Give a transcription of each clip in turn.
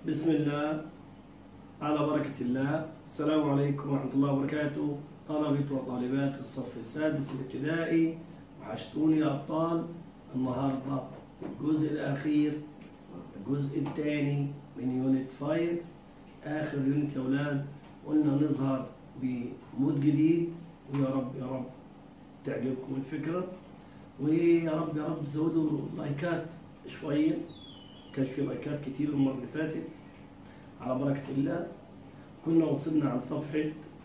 بسم الله على بركة الله السلام عليكم ورحمة الله وبركاته طلبة وطالبات الصف السادس الابتدائي وحشتوني يا أبطال النهاردة الجزء الأخير الجزء الثاني من يونت 5 آخر يونت يا أولاد قلنا نظهر بمود جديد ويا رب يا رب تعجبكم الفكرة ويا رب يا رب تزودوا لايكات شوية كانش في لايكات كتير المرة اللي فاتت على بركة الله كنا وصلنا عند صفحة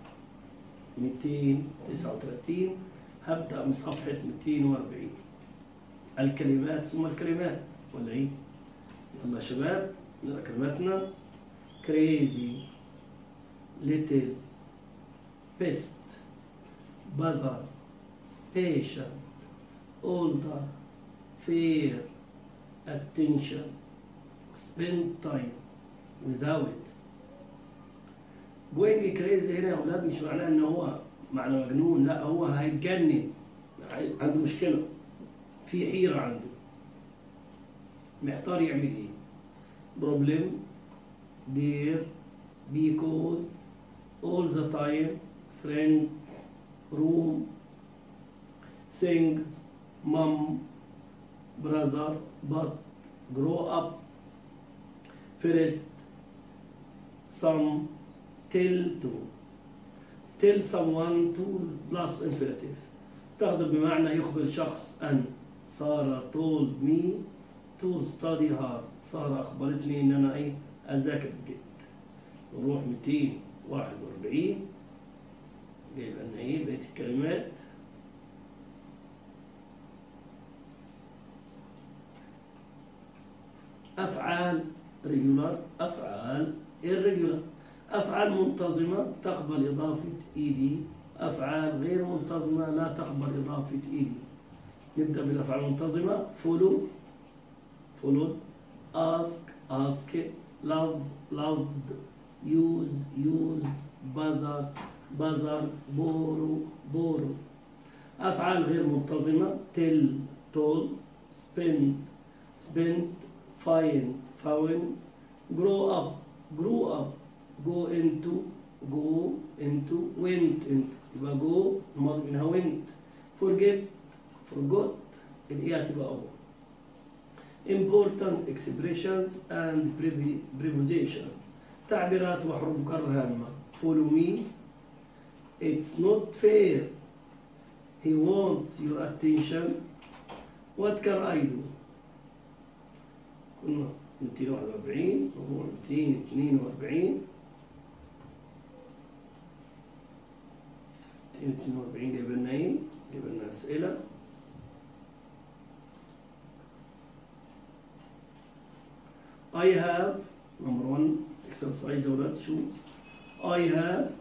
239 هبدأ من صفحة 240 الكلمات ثم الكلمات ولا ايه؟ يلا يا شباب نقرا كلماتنا crazy little best bother patient older fair attention spend time without going crazy هنا يا اولاد مش معناه ان هو معنى مجنون لا هو هيتجنن عنده مشكله في حيره عنده محتار يعمل ايه problem there because all the time friend room things mom brother but grow up first some tell to tell someone to plus infinitive تاخذ بمعنى يخبر شخص أن سارة told me to study hard سارة أخبرتني إن أنا إيه أذاكر بجد نروح 241 جايب لنا إيه بقية الكلمات أفعال ريجولار أفعال irregular أفعال منتظمة تقبل إضافة إيدي أفعال غير منتظمة لا تقبل إضافة إيدي نبدأ بالأفعال المنتظمة follow followed ask asked love loved use used bother bother borrow borrow أفعال غير منتظمة tell told spend spent find found grow up grow up go into go into went into يبقى go الماضي منها went forget forgot الإيه هتبقى أول important expressions and previ- preposition تعبيرات وحروف جر هامة follow me it's not fair he wants your attention what can I do كنا 241 وهو 242 242 جايب لنا ايه؟ جايب لنا أسئلة I have number one exercise or let's choose I have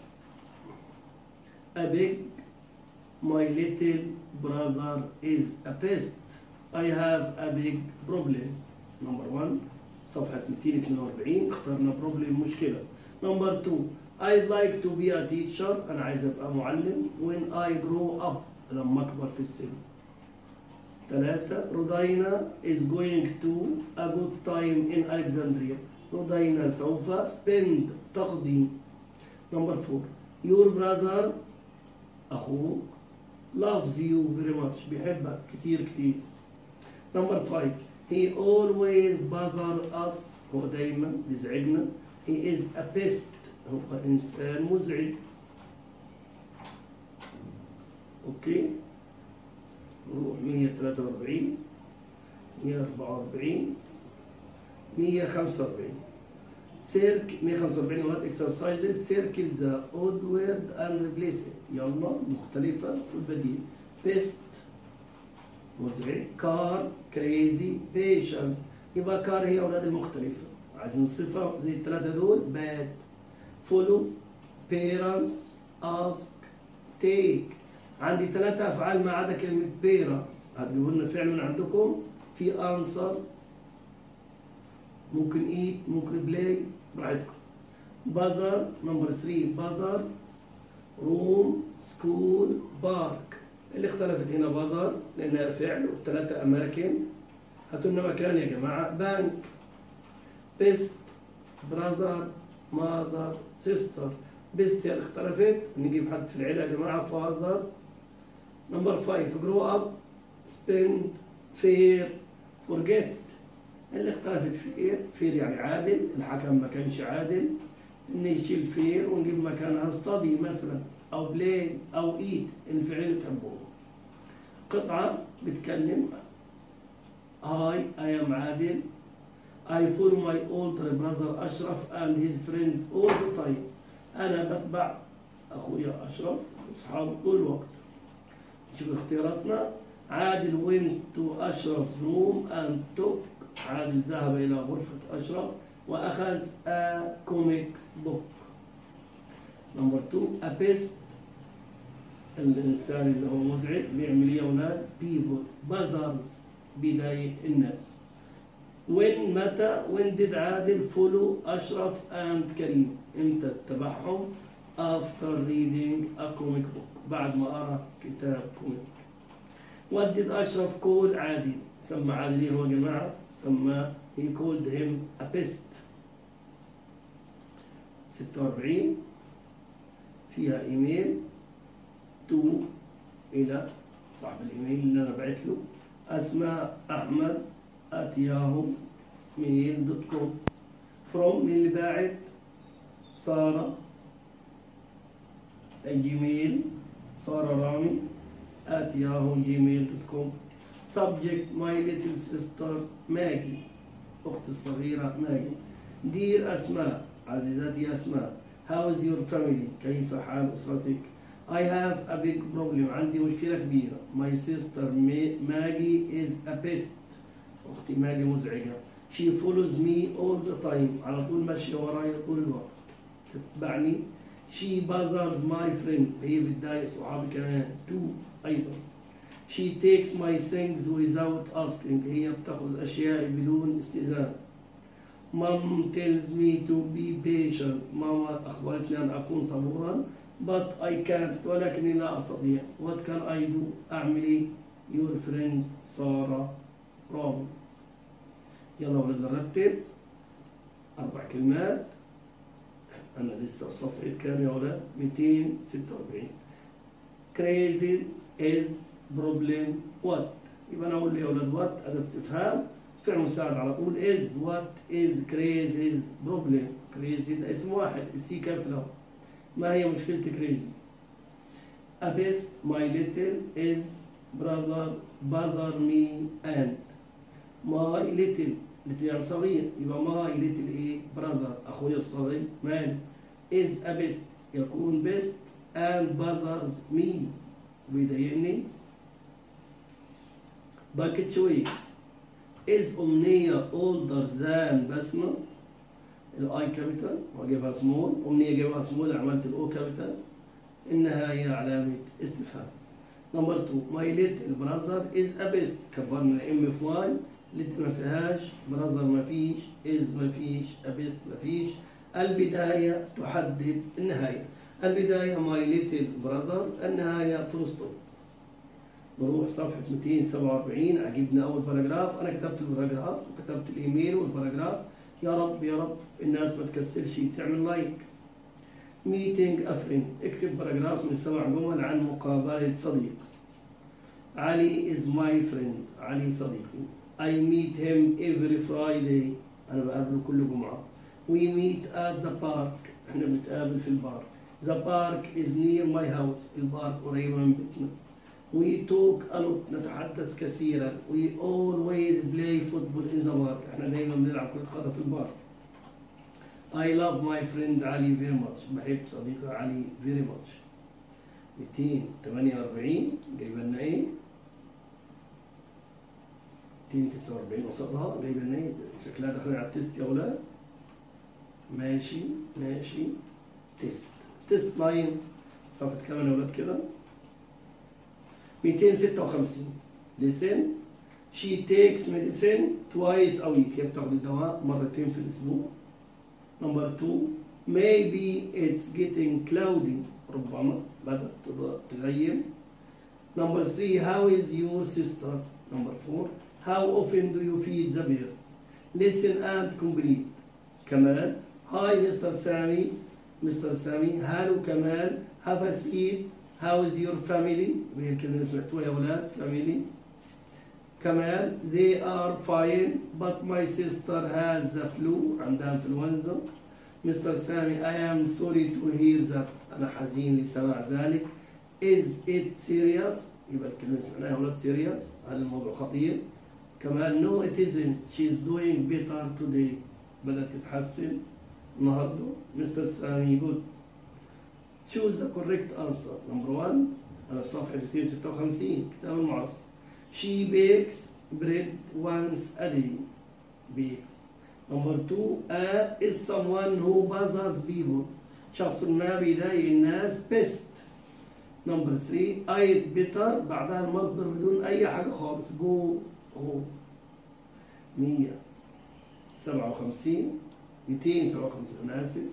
a big my little brother is a pest I have a big problem number one صفحة 242 اخترنا problem مشكلة number two I'd like to be a teacher أنا عايز أبقى معلم when I grow up لما أكبر في السن ثلاثة رودينا is going to a good time in Alexandria رودينا سوف spend تقضي number four your brother أخوك loves you very much بيحبك كتير كتير number five he always bother us هو دايما بيزعجنا he is a pest هو إنسان مزعج أوكي نروح 143 144 145 سيرك 145 وات اكسرسايزز سيركل ذا اود وورد اند ريبليس ات يلا مختلفة في البديل بيست مزعج كار كريزي بيشنت يبقى كار هي اولاد المختلفة عايزين صفة زي الثلاثة دول باد فولو بيرنتس اسك تيك عندي ثلاثة أفعال ما عدا كلمة بيرا هتجيبوا لنا فعل من عندكم في أنصر ممكن إيت ممكن بلاي براحتكم بذر نمبر 3 بذر روم سكول بارك اللي اختلفت هنا بذر لأنها فعل والثلاثة أماكن هاتوا لنا مكان يا جماعة بانك بيست brother mother sister best اختلفت نجيب حد في العيلة يا جماعة father number five grow up spend fair forget اللي اختلفت فير فير يعني عادل الحكم ما كانش عادل نشيل فير ونجيب مكانها study مثلا او play او eat الفعلين تحبوهم قطعة بتكلم هاي I am عادل I follow my older brother أشرف and his friend all the time أنا بتبع أخويا أشرف وأصحابه طول الوقت شوف اختياراتنا عادل went to أشرف room and took عادل ذهب إلى غرفة أشرف وأخذ a comic book نمبر 2 a pest الإنسان اللي هو مزعج بيعمل إيه يا أولاد people bothers بيضايق الناس when متى when did عادل follow أشرف and كريم امتى اتبعهم after reading a comic book بعد ما قرأ كتاب كوميك what did أشرف call عادل سمى عادل إيه هو يا جماعة سمى he called him a pest 46 فيها ايميل تو الى صاحب الايميل اللي انا بعت له اسماء احمد at yahoo mail دوت كوم from من اللي باعت سارة الجيميل سارة رامي at yahoo gmail دوت كوم subject my little sister ماجي أختي الصغيرة ماجي دير أسماء عزيزتي أسماء how is your family كيف حال أسرتك I have a big problem عندي مشكلة كبيرة my sister ماجي is a pest أختي ماجي مزعجة she follows me all the time على طول ماشية ورايا طول الوقت تتبعني she bothers my friend هي بتضايق صحابي كمان too أيضا she takes my things without asking هي بتاخذ أشياء بدون استئذان mom tells me to be patient ماما أخبرتني أن أكون صبورا but I can't ولكني لا أستطيع what can I do أعمل إيه your friend سارة رامي يلا ولد نرتب أربع كلمات أنا لسه في صفحة كام يا ولد 246 crazy is problem what يبقى أنا أقول لي يا ولد what أداة استفهام فعل مساعد على طول is what is crazy's problem crazy ده اسم واحد السي كابيتال ما هي مشكلة crazy a best my little is brother bother me and my little little يعني صغير يبقى my little ايه brother اخويا الصغير man is a best يكون best and bothers me بيضايقني باكت شوية is أمنية older than بسمة الاي كابيتال واجيبها سمول أمنية جايبها سمول عملت الاو كابيتال النهاية علامة استفهام نمبر 2 ماي ليتل براذر از ا بيست كبرنا ام في واي ليتل ما فيهاش براذر ما فيش از ما فيش ا بيست ما فيش البداية تحدد النهاية البداية ماي ليتل براذر النهاية فول ستوب نروح صفحة 247 عجبنا أول باراجراف أنا كتبت الباراجراف وكتبت الإيميل والباراجراف يا رب يا رب الناس ما تكسلش تعمل لايك ميتينج أفرين اكتب باراجراف من سبع جمل عن مقابلة صديق علي is my friend علي صديقي I meet him every Friday أنا بقابله كل جمعة We meet at the park احنا بنتقابل في البارك The park is near my house البارك قريبة من بيتنا We talk a lot نتحدث كثيرا We always play football in the park احنا دايما بنلعب كرة قدم في البارك I love my friend علي very much بحب صديقي علي very much 248 جايبه لنا ايه 249 قصادها جايبه لنا ايه شكلها داخله على التيست يا اولاد ماشي ماشي تيست تيست لاين صفحة كمان يا اولاد كده 256 listen she takes medicine twice a week هي بتاخد الدواء مرتين في الاسبوع Number two, maybe it's getting cloudy. ربما بدأت تغيم. Number three, how is your sister? Number four, how often do you feed the bear? Listen and complete. كمان Hi Mr. Sami Mr. Sami Hello Kamal Have a seat How is your family وهي الكلمة اللي سمعتوها يا ولاد family كمال they are fine but my sister has the flu عندها انفلونزا Mr. سامي I am sorry to hear that أنا حزين لسماع ذلك is it serious يبقى الكلمة اللي سمعناها يا ولاد serious هل الموضوع خطير كمان no it isn't she's doing better today بدأت تتحسن النهارده مستر سامي good choose the correct answer number one على صفحة 256 كتاب المعاصر she bakes bread once a day bakes number two a is someone who bothers people شخص ما بيضايق الناس best number three I better بعدها المصدر بدون أي حاجة خالص go هو 157 257 أنا آسف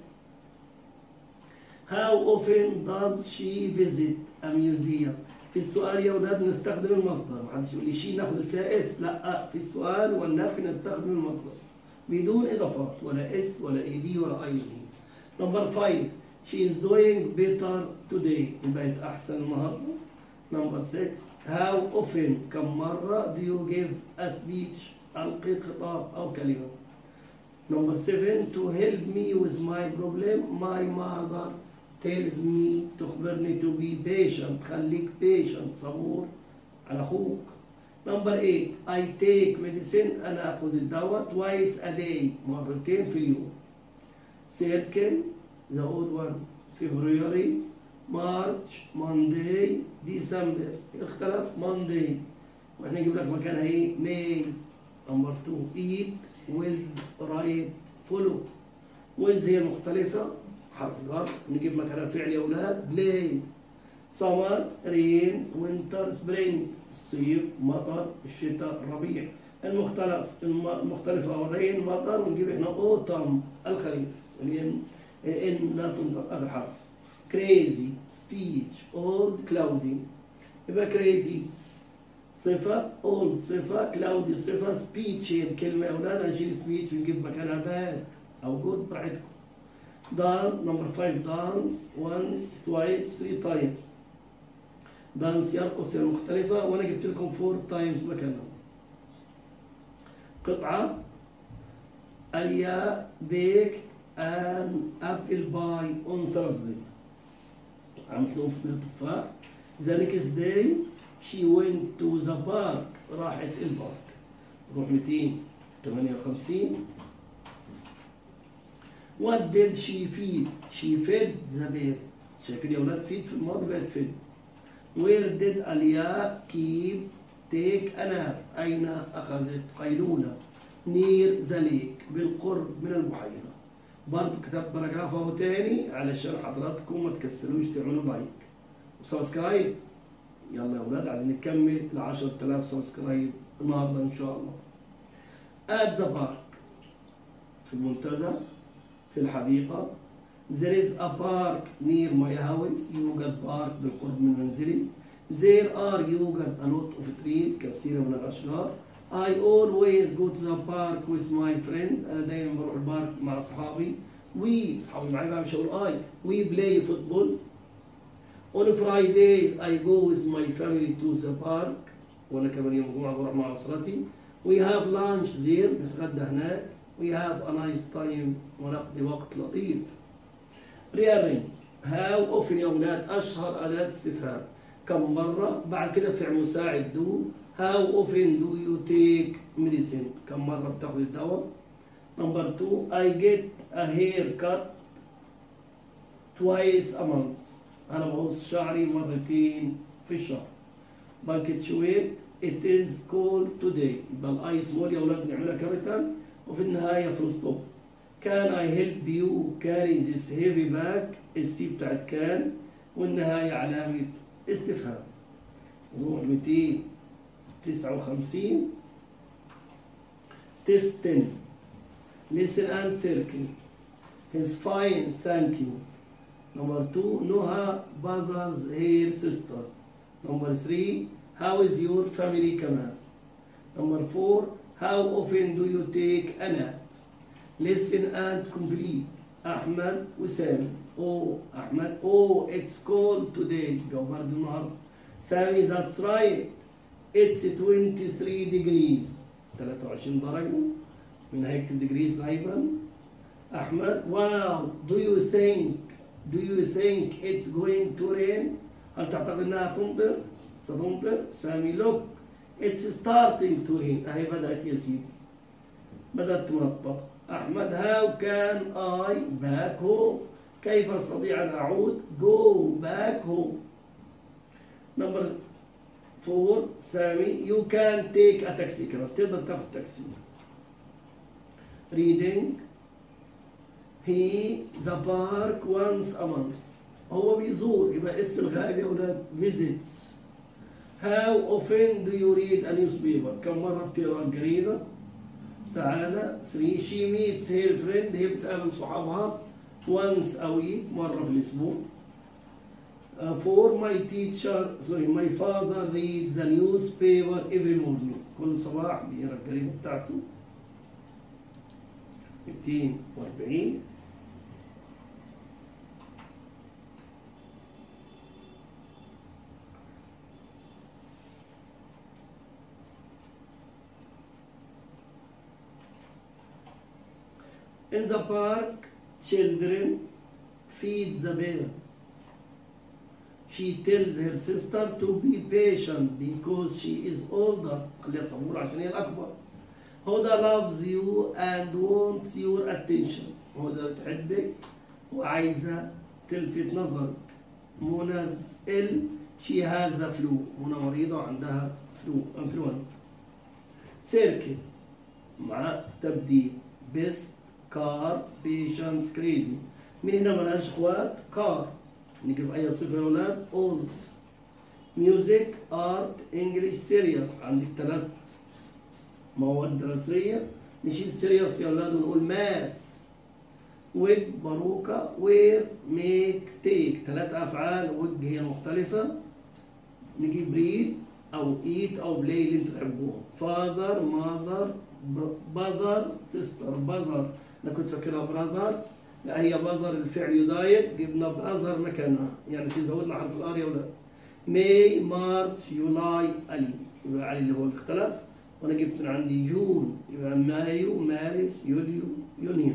How often does she visit a museum؟ في السؤال يا ولاد نستخدم المصدر، محدش يقول لي شي ناخد فيها اس، لا في السؤال والنفي نستخدم المصدر بدون إضافات ولا اس ولا اي دي ولا اي دي. نمبر 5 she is doing better today بقت أحسن النهارده. نمبر 6 how often كم مرة do you give a speech ألقي خطاب أو كلمة. Number seven, to help me with my problem, my mother tells me تخبرني to be patient خليك patient صبور على أخوك. Number eight, I take medicine أنا أخذ الدواء twice a day مرتين في اليوم. Circle the old one February, March, Monday, December اختلف Monday واحنا نجيب لك مكانها ايه؟ May. Number two, eat with right follow with هي مختلفة حرف الجر نجيب مكانها فعل يا أولاد play summer rain winter spring الصيف مطر الشتاء الربيع المختلف المختلفة rain مطر ونجيب احنا autumn الخريف اللي هي ان لا تنطق آخر حرف crazy speech old cloudy يبقى crazy صفة old صفة cloudy صفة speech هي الكلمة يا أولاد أجيب speech ونجيب مكانها bad أو good براحتكم dance number five dance once twice three times dance يرقص هي مختلفة وأنا جبت لكم four times مكانها قطعة اليا بيك an apple pie on Thursday عملت لهم في التفاح the next day she went to the park راحت البارك روح 258 what did she feed she fed the bear شايفين يا ولاد feed في الماضي بقت fed where did أليا keep take a nap أين أخذت قيلولة near the lake بالقرب من البحيرة برضه كتبت باراجراف اهو تاني علشان حضراتكم ما تكسلوش تعملوا لايك وسبسكرايب يلا يا ولاد عايزين نكمل ل 10000 سبسكرايب النهارده ان شاء الله. at the park في المنتزه في الحديقة there is a park near my house يوجد بارك بالقرب من منزلي there are يوجد a lot of trees كثير من الأشجار I always go to the park with my friend أنا دايما بروح البارك مع أصحابي we أصحابي معي بقى مش هقول I we play football On Fridays I go with my family to the park وأنا كمان يوم الجمعة بروح مع أسرتي We have lunch there نتغدى هناك We have a nice time ونقضي وقت لطيف Rearrange How often يا أولاد أشهر أداة استفهام كم مرة بعد كده فعل مساعد do How often do you take medicine كم مرة بتاخد الدواء Number two I get a haircut twice a month أنا بقص شعري مرتين في الشهر بانكتشويت it is cold today يبقى الاي سمول يا اولاد بنعملها كابيتال وفي النهايه فول ستوب كان اي هيلب يو كاري ذيس هيفي باك السي بتاعت كان والنهايه علامه استفهام نروح 259 تيست 10 listen and circle his fine thank you number 2 Noha bothers her sister number 3 How is your family كمان Number four How often do you take a nap Listen and complete أحمد وسامي أو أحمد أو it's cold today جو برد النهاردة سامي that's right it's 23 degrees 23 درجة من هيكتب degrees لايبا أحمد wow do you think do you think it's going to rain هل تعتقد أنها تمطر ستمطر سامي look it's starting to rain أهي بدأت يا سيدي بدأت تمطر أحمد how can I back home كيف أستطيع أن أعود go back home number four سامي you can take a taxi كمان تقدر تاخذ تاكسي reading he the park once a month هو بيزور يبقى اس الغائب يا أولاد visits how often do you read a newspaper كم مرة بتقرأ الجريدة تعالى 3 she meets her friend هي بتقابل صحابها once a week مرة في الأسبوع Uh, for my teacher sorry my father reads the newspaper every morning كل صباح بيقرا الجريدة بتاعته 240 In the park, children feed the parents. She tells her sister to be patient because she is older. خليها صبورة عشان هي الأكبر. هدى loves you and wants your attention. هدى بتحبك وعايزة تلفت نظرك. منى ill she has a flu. منى مريضة وعندها flu influenza. سيركل مع تبديل best كار بيشنت كريزي مين هنا ملهاش اخوات كار نجيب اي صفه يا اولاد اول ميوزك ارت انجلش سيريس عندك ثلاث مواد دراسيه نشيل سيريس يا اولاد ونقول ماث ويج باروكا وير ميك تيك ثلاث افعال ويج هي مختلفه نجيب ريد او ايت او بلاي اللي انتوا تحبوهم فاذر ماذر بذر سيستر بذر انا كنت فاكرها براذر لا هي بذر الفعل يضايق جبنا براذر مكانها يعني في زودنا حرف الار يا ولاد ماي مارش يولاي علي يبقى علي اللي هو اللي اختلف وانا جبت من عندي جون يبقى مايو مارس يوليو يونيو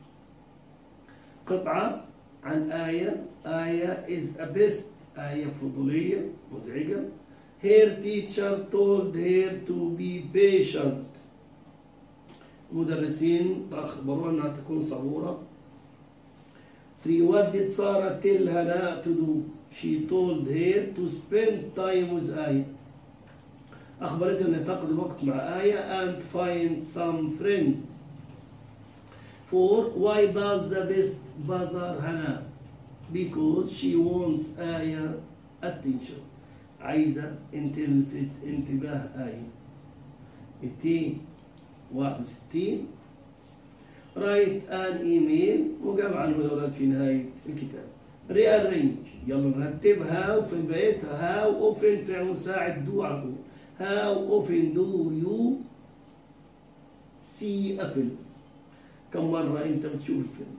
قطعة عن آية آية is a best آية فضولية مزعجة her teacher told her to be patient مدرسين أخبروها أنها تكون صبورة 3 what did Sarah tell Hannah to do she told her to spend time with آية أخبرتها أن تقضي وقت مع آية and find some friends 4 why does the best bother Hannah because she wants آية attention عايزة ان تلفت انتباه آية 261 رايت ان ايميل وجاب عنه يا ولاد في نهاية الكتاب ريارينج يلا نرتب هاو في البيت هاو اوفن فعل مساعد دو على طول هاو اوفن دو يو سي ابل كم مرة انت بتشوف الفيلم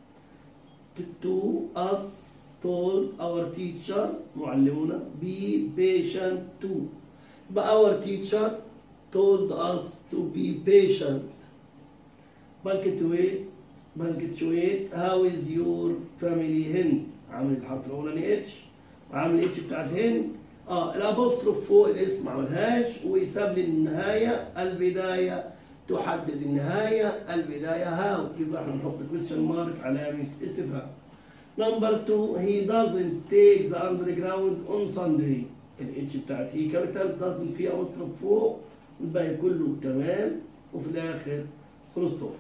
to us told our teacher معلمنا be patient too but our teacher told us to be patient punctuate punctuate how is your family هند عامل الحرف الاولاني اتش وعامل اتش بتاعت هند اه الابوستروف فوق الاسم ما عملهاش ويساب لي النهايه البدايه تحدد النهايه البدايه هاو يبقى احنا نحط كويشن مارك علامه استفهام نمبر 2 he doesn't take the underground on Sunday الاتش بتاعت هي كابيتال doesn't فيها ابوستروف فوق والباقي كله تمام وفي الاخر فول ستوب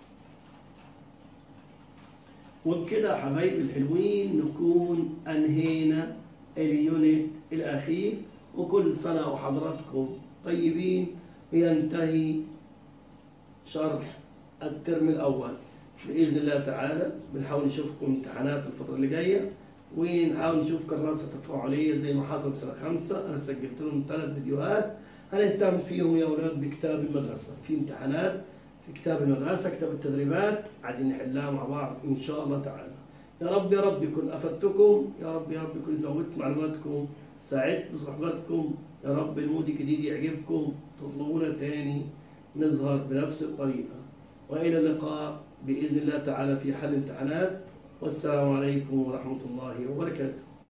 وبكده يا حبايبي الحلوين نكون انهينا اليونت الاخير وكل سنه وحضراتكم طيبين وينتهي شرح الترم الاول باذن الله تعالى بنحاول نشوفكم امتحانات الفتره اللي جايه ونحاول نشوف كراسه تفاعليه زي ما حصل في سنه خمسه انا سجلت لهم ثلاث فيديوهات هنهتم فيهم يا اولاد بكتاب المدرسه في امتحانات كتاب المدرسة كتاب التدريبات عايزين نحلها مع بعض إن شاء الله تعالى يا رب يا رب يكون أفدتكم يا رب يا رب يكون زودت معلوماتكم ساعدت بصحبتكم يا رب المود الجديد يعجبكم تطلبونا تاني نظهر بنفس الطريقة وإلى اللقاء بإذن الله تعالى في حل امتحانات والسلام عليكم ورحمة الله وبركاته